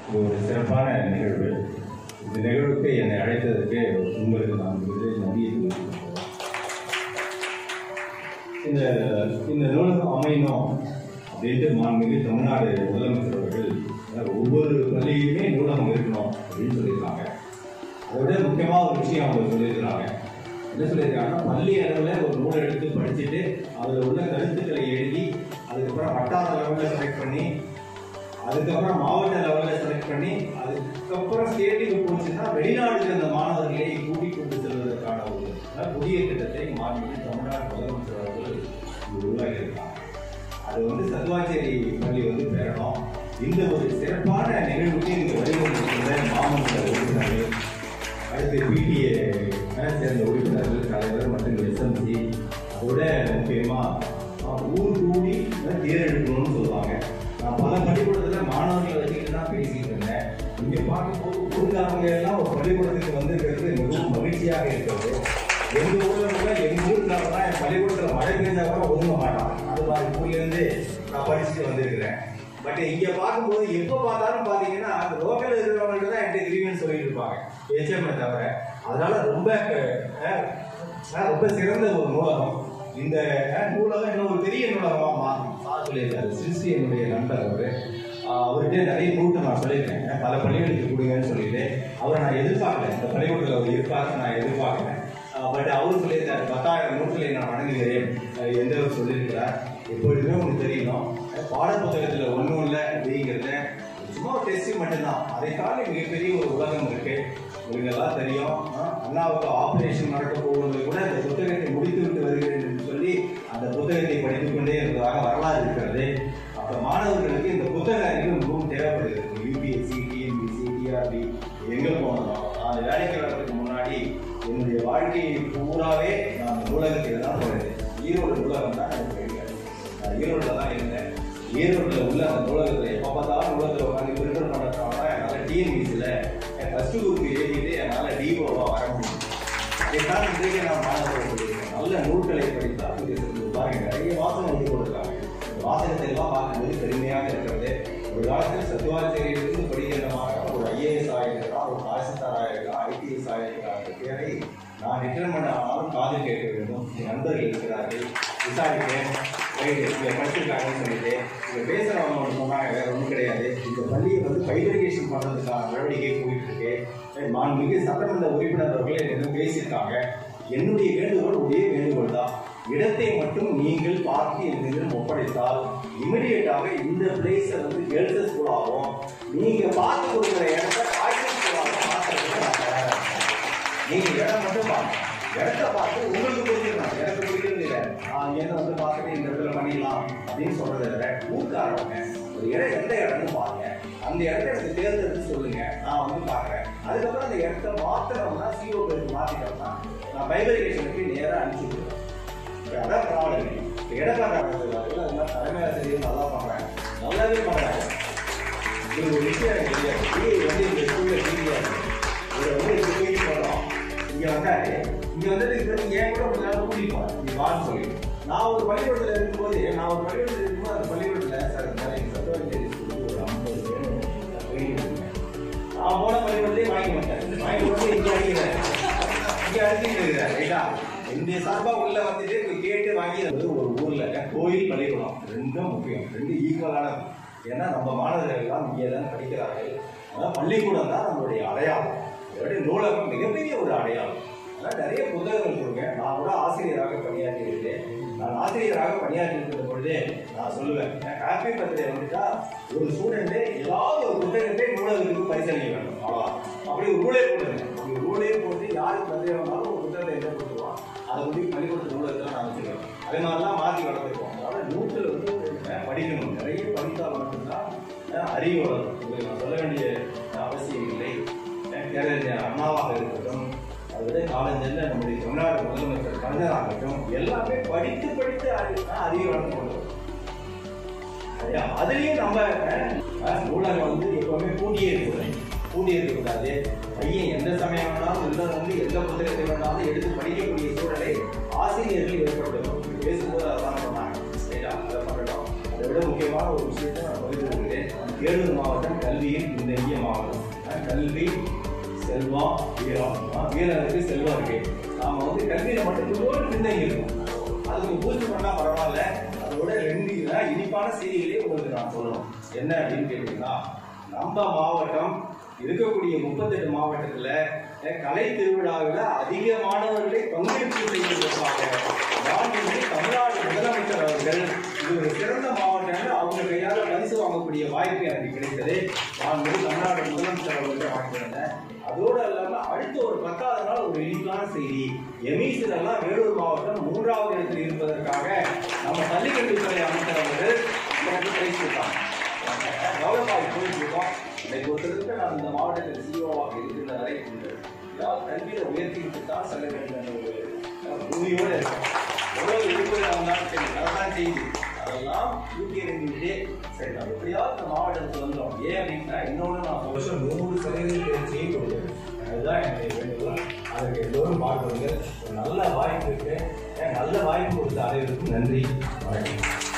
இது ஒரு சிறப்பான நிகழ்வு இந்த நிகழ்வுக்கு என்னை அழைத்ததற்கு உங்களுக்கு நான் முதலில் நன்றியை தெரிவித்துக் கொள்கிறேன். இந்த இந்த நூலகம் அமையணும் அப்படின்ட்டு மாண்புமிகு தமிழ்நாடு முதலமைச்சர் அவர்கள் அஹ், ஒவ்வொரு பள்ளியுமே நூலகம் இருக்கணும் அப்படின்னு சொல்லியிருக்காங்க அதை விட முக்கியமாக ஒரு விஷயம் அவங்க சொல்லியிருக்கிறாங்க என்ன சொல்லியிருக்காங்கன்னா பள்ளி அளவில் ஒரு நூலை எடுத்து படிச்சுட்டு அதில் உள்ள கருத்துக்களை எழுதி அதுக்கப்புறம் வட்டார லெவலில் செலக்ட் பண்ணி அதுக்கப்புறம் மாவட்ட லெவலில் செலக்ட் பண்ணி அதுக்கப்புறம் ஸ்டேட்டுக்கு போச்சுன்னா வெளிநாடுக்கு அந்த மாணவர்களை கூட்டிக் கொண்டு செல்வதற்கான ஒரு அஹ், புதிய திட்டத்தை மாண்புமிகு தமிழ்நாடு முதலமைச்சர் அவர்கள் இங்கு உருவாக்கியிருக்காங்க அது வந்து சத்துவாச்சேரி பள்ளி வந்து பெறணும் இந்த ஒரு சிறப்பான நிகழ்வுக்கு இங்கு வழிவகுக்கின்ற மாமன்ற உறுப்பினர்கள் அடுத்து பிடிஏ சேர்ந்த உறுப்பினர்கள் தலைவர் மற்றும் எஸ்எம்சி அதோட முக்கியமாக ஊர் கூடி தேர் எடுக்கணும்னு சொல்லுவாங்க நான் பல பள்ளிக்கூடத்தில் மாணவர்களை வச்சுக்கிட்டு தான் பேசிட்டு இருந்தேன் இங்கே பார்க்கும்போது ஊருக்காரங்க எல்லாம் ஒரு பள்ளிக்கூடத்துக்கு வந்திருக்கிறது மிகவும் மகிழ்ச்சியாக இருக்கிறது எங்க ஊர்ல கூட எங்க ஊருக்காரங்க என் பள்ளிக்கூடத்தில் மழை பெஞ்சா கூட ஒதுங்க மாட்டான் அது மாதிரி ஊர்லேருந்து நான் படிச்சுட்டு வந்திருக்கிறேன் பட் இங்க பார்க்கும்போது எப்போ பார்த்தாலும் பாத்தீங்கன்னா அந்த லோக்கல் இருக்கிறவங்கள்ட்ட தான் என்கிட்ட கிரீவன் சொல்லிட்டு இருப்பாங்க ஹெச்எம்ஐ தவிர அதனால ரொம்ப அஹ், அஹ், ரொம்ப சிறந்த ஒரு நூலகம் இந்த அஹ், நூலகம் இன்னும் ஒரு பெரிய நூலகமா மாறும் சார் சொல்லியிருக்காரு சிறுசி என்னுடைய நண்பர் அவரு ஆஹ், அவர்கிட்ட நிறைய நூட்டு நான் சொல்லியிருக்கேன் அஹ், பல பள்ளிகளுக்கு கொடுங்கன்னு சொல்லிட்டு அவரை நான் எதிர்பார்க்கல இந்த பள்ளிக்கூடத்தில் அவர் இருப்பாருன்னு நான் எதிர்பார்க்கிறேன் பட் அவர் சொல்லியிருக்காரு பத்தாயிரம் நூல்களை நான் வணங்குகிறேன் அஹ், என்றவர் சொல்லியிருக்கிறார் எப்பொழுதுமே உங்களுக்கு தெரியணும் அஹ், பாடப்புத்தகத்தில் ஒன்றும் இல்லை அப்படிங்கிறத சும்மா ஒரு டெஸ்ட் மட்டும்தான் அதை தாண்டி மிகப்பெரிய ஒரு உலகம் இருக்கு உங்களுக்கு எல்லாம் தெரியும் அஹ், அண்ணாவுக்கு ஆபரேஷன் நடக்க போகும்போது கூட அந்த புத்தகத்தை முடித்து விட்டு வருகிறேன் என்று சொல்லி அந்த புத்தகத்தை படித்துக் கொண்டே இருந்ததாக வரலாறு இருக்கிறது அப்ப மாணவர்களுக்கு இந்த புத்தக அறிவு மிகவும் தேவைப்படுகிறது யூபிஎஸ்சி டிஎன்பிசி டிஆர்பி எங்க போனோம் நான் வேலைக்கு வர்றதுக்கு முன்னாடி என்னுடைய வாழ்க்கையை பூராவே நான் நூலகத்தில் தான் போனேன் ஈரோடு நூலகம் தான் எனக்கு கிடைக்காது நான் ஈரோட்டில் தான் இருந்தேன் ஈரோட்டில் உள்ள அந்த நூலகத்தில் எப்போ பார்த்தாலும் நூலகத்தில் உட்காந்து பிரிண்டர் பண்ணுறதுனால என்னால் டிஎன்பிசியில் என் ஃபஸ்ட்டு குரூப் எழுதிட்டு என்னால் டிஓவாக வர முடியும் இதைத்தான் இன்றைக்கு நான் மாணவர்கள் சொல்லியிருக்கேன் நல்ல நூல்களை படித்தால் இது இது பாருங்க நிறைய வாசகம் எழுதி கொடுக்குறாங்க இந்த வாசகத்தை எல்லாம் பார்க்கும்போது பெருமையாக இருக்கிறது ஒரு காலத்தில் சத்துவாச்சேரியிலிருந்து படிக்கிற மாணவன் ஒரு ஐஏஎஸ் ஆகிருக்கலாம் ஒரு தாசில்தார் ஆகிருக்கலாம் ஐபிஎஸ் ஆகிருக்கலாம் என்ற பேரை நான் ரிட்டர்மெண்ட் ஆனாலும் காதில் கேட்க வேண்டும் என் நண்பர்கள் இருக்கிறார்கள் விசாரிக்கிறேன் ரைட்டு இங்கே படிச்சிருக்காங்கன்னு சொல்லிட்டு இங்கே பேசுகிறவங்க ஒன்று சொன்னாங்க வேற ஒன்றும் கிடையாது இந்த பள்ளியை வந்து பைபரிகேஷன் பண்ணுறதுக்கான நடவடிக்கை போயிட்டு இருக்கு அஹ் மாண்புமிகு சட்டமன்ற உறுப்பினர் அவர்கள் என்னிடம் பேசியிருக்காங்க என்னுடைய வேண்டுகோள் ஒரே வேண்டுகோள் தான் இடத்தை மட்டும் நீங்கள் பார்த்து என்னிடம் ஒப்படைத்தால் இமிடியேட்டாக இந்த பிளேஸை வந்து கேர்ள்ஸ் ஸ்கூலாகவும் நீங்க பார்த்து கொடுக்குற இடத்த பாய்ஸ் ஸ்கூலாகவும் மாற்றுறதுக்கு நான் தயாரா இருக்கேன். நீங்க இடம் மட்டும் பாருங்க இடத்த பார்த்து உங்களுக்கு பிடிச்சிருக்கணும் எனக்கு பிடிக்கிறது இல்லை நான் என்ன வந்து பார்த்துட்டு இந்த இடத்துல பண்ணிடலாம் அப்படின்னு சொல்றதை விட ஊருக்காரவங்க ஒரு இடம் எந்த இடம்னு பாருங்க அந்த இடத்த எனக்கு தேர்ந்தெடுத்து சொல்லுங்க நான் வந்து பார்க்குறேன் அதுக்கப்புறம் அந்த இடத்த மாத்தினோம்னா சிஓ பேருக்கு மாத்திட்டோம்னா நான் பைபரிகேஷனுக்கு நேராக அனுப்பிச்சுடுவேன் இப்ப அதான் ப்ராப்ளம் இடக்காரர்கள் அதெல்லாம் தலைமை ஆசிரியர் நல்லா பண்றாங்க நல்லாவே பண்றாங்க இது ஒரு விஷயம் எனக்கு தெரியாது டிஏ வந்து இந்த ஸ்கூல்ல டிஏ இதை வந்து இந்த போய் போகிறோம் இங்க வந்தாரு இங்க வந்துட்டு இப்ப நீங்க ஏன் கூட ஒரு நாள் கூட்டிட்டு போறேன் நீ வான்னு சொல்லி நான் ஒரு பள்ளிக்கூடத்துல இருக்கும்போது நான் ஒரு பள்ளிக்கூடத்துல இருக்கும்போது அந்த பள்ளிக்கூடத்துல சார் இந்த மாதிரி சத்துவாச்சேரி ஸ்கூலுக்கு ஒரு ஐம்பது பேர் போயிட்டு இருந்தேன் நான் போன பள்ளிக்கூடத்தையும் வாங்கி மாட்டேன் வாங்கி வந்து இங்க அடிக்கிறேன் இங்க அடிச்சுட்டு இருக்கிறேன் ரைட்டா இந்த சார்பா உள்ள வந்துட்டு போய் கேட்டு வாங்கி அது வந்து ஒரு ஊர்ல கோயில் பள்ளிக்கூடம் ரெண்டும் முக்கியம் ரெண்டு ஈக்குவலானது ஏன்னா நம்ம மாணவர்கள் எல்லாம் இங்கே தான் படிக்கிறார்கள் அதான் பள்ளிக்கூடம் தான் நம்மளுடைய அடையாளம் அதோட நூலகம் மிகப்பெரிய ஒரு அடையாளம் அதனால் நிறைய புத்தகங்கள் கொடுங்க நான் கூட ஆசிரியராக பணியாற்றி இருக்கிறேன் நான் ஆசிரியராக பணியாற்றி இருக்கிற பொழுதே நான் சொல்லுவேன் ஹாப்பி பர்த்டே வந்துட்டா ஒரு ஸ்டூடெண்ட்டு ஏதாவது ஒரு புத்தகத்தை நூலகத்துக்கு பரிசீலிக்க வேண்டும் அவ்வளோதான் அப்படி ஒரு ரூலே போடுங்க அப்படி ஒரு ரூலே போட்டு யாருக்கு பர்த்டே வந்தாலும் ஒரு புத்தகத்தை என்ன கொடுத்துருவான் அதை வந்து பள்ளிக்கூட நூலகத்தில் நான் வச்சுருவேன் அதே மாதிரிலாம் மாற்றி வளர்த்துருக்கோம் அதனால நூற்றில் வந்து அஹ், படிக்கணும் நிறைய படித்தால் மட்டும்தான் அஹ், அறிவு வளரும் உங்களுக்கு நான் சொல்ல வேண்டிய அவசியம் இல்லை அஹ், பேரறிஞர் அண்ணாவாக இருக்கட்டும் அதை விட காலஞ்செல்ல நம்முடைய தமிழ்நாடு முதலமைச்சர் கலைஞராகட்டும் எல்லாமே படித்து படித்து அறிவு அறிவு வளர்ந்து கொண்டு வரும். சரியா? அதுலயும் நம்ம அஹ், நூலகம் வந்து எப்பவுமே பூட்டியே இருக்கக்கூடாது பூட்டியே இருக்கக்கூடாது பையன் எந்த சமயம் வேணாலும் உள்ள வந்து எந்த புத்தகத்தை வேணாலும் எடுத்து படிக்கக்கூடிய சூழலை ஆசிரியர்கள் ஏற்படுத்தணும் பேசும்போது அதான் சொன்னாங்க சரியா? அதை பண்ணணும் அதை விட முக்கியமான ஒரு விஷயத்தை நான் பகிர்ந்து கொள்கிறேன் வேலூர் மாவட்டம் கல்வியில் பின்தங்கிய மாவட்டம் அஹ் கல்வி செல்வம் வீரம் அஹ் வீரம் இருக்கு செல்வம் இருக்கு நாம வந்து கல்வியில மட்டும் கொஞ்சோண்டு பின்தங்கி இருக்கோம் அதுக்கு பூஜை பண்ணா பரவாயில்ல அதோட ரெண்டு இதுல இனிப்பான செய்திகளே உங்களுக்கு நான் சொல்லணும் என்ன அப்படின்னு கேட்டீங்கன்னா நம்ம மாவட்டம் இருக்கக்கூடிய முப்பத்தெட்டு மாவட்டத்துல அஹ், கலை திருவிழாவில் அதிக மாணவர்களை பங்கேற்பு செய்வதற்காக மாண்புமிகு தமிழ்நாடு முதலமைச்சர் அவர்கள் இது ஒரு சிறந்த மாவட்டம் அவங்க கையால பரிசு வாங்கக்கூடிய வாய்ப்பு எனக்கு கிடைத்தது நான் வந்து தமிழ்நாடு முதலமைச்சர் அவர்கள்ட்ட வாங்கியிருந்தேன் அதோடு இல்லாம அடுத்த ஒரு பத்தாவது நாள் ஒரு இனிப்பான செய்தி எமீசில் எல்லாம் வேலூர் மாவட்டம் மூன்றாவது இடத்தில் இருப்பதற்காக நம்ம பள்ளிக்கல்வித்துறை அமைச்சர் அவர்கள் எனக்கு பிரைஸ் கொடுத்தாங்க கௌரவாய் போயிட்டு இருக்கோம் இன்னைக்கு ஒருத்தருக்கு நான் இந்த மாவட்டத்தில் சிஓவாக இருக்கின்ற வரை இந்த கல்வியை உயர்த்திக்கிட்டு தான் செல்ல வேண்டும் என்ற ஒரு அஹ், உறுதியோடு இருக்கேன் எவ்வளவு விழுப்புரம் வந்தாலும் சரி அதெல்லாம் செய்யுது அதெல்லாம் தூக்கி எறிஞ்சுக்கிட்டே சரி நம்ம எப்படியாவது இந்த மாவட்டத்துக்கு வந்துடும் ஏன் அப்படின்னா இன்னொன்று நான் வருஷம் நூறு சதவீத தேர்ச்சியை கொடுக்குறேன் அதுதான் என்னுடைய வேண்டுகோள் அதற்கு எல்லோரும் பாடுபடுங்கள் ஒரு நல்ல வாய்ப்பு இருக்கு ஏன் நல்ல வாய்ப்பு கொடுத்த அனைவருக்கும் நன்றி வணக்கம்